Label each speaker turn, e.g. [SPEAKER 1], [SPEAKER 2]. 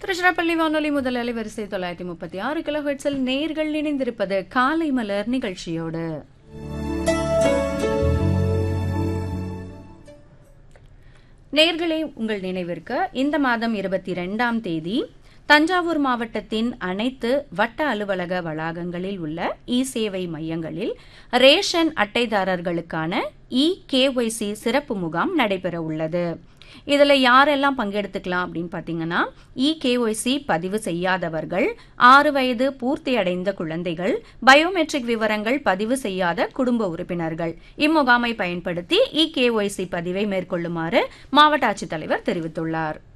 [SPEAKER 1] திருச்சிராப்பள்ளி வானொலி முதல் அலைவரிசை தொள்ளாயிரத்தி முப்பத்தி ஆறு கிலோ ஹெட்ஸில் நேர்கள் இணைந்திருப்பது காலை மலர் நிகழ்ச்சியோடு நேர்களே உங்கள் நினைவிற்கு இந்த மாதம் இருபத்தி இரண்டாம் தேதி தஞ்சாவூர் மாவட்டத்தின் அனைத்து வட்ட அலுவலக வளாகங்களில் உள்ள இ சேவை மையங்களில் ரேஷன் அட்டைதாரர்களுக்கான இ கேஒய்சி சிறப்பு முகாம் நடைபெற உள்ளது இதுல யாரெல்லாம் பங்கெடுத்துக்கலாம் அப்படின்னு பாத்தீங்கன்னா இ கேஒய்சி பதிவு செய்யாதவர்கள் ஆறு வயது பூர்த்தி அடைந்த குழந்தைகள் பயோமெட்ரிக் விவரங்கள் பதிவு செய்யாத குடும்ப உறுப்பினர்கள் இம்முகாமை பயன்படுத்தி இ கேஒய்சி பதிவை மேற்கொள்ளுமாறு மாவட்ட ஆட்சித்தலைவர் தெரிவித்துள்ளார்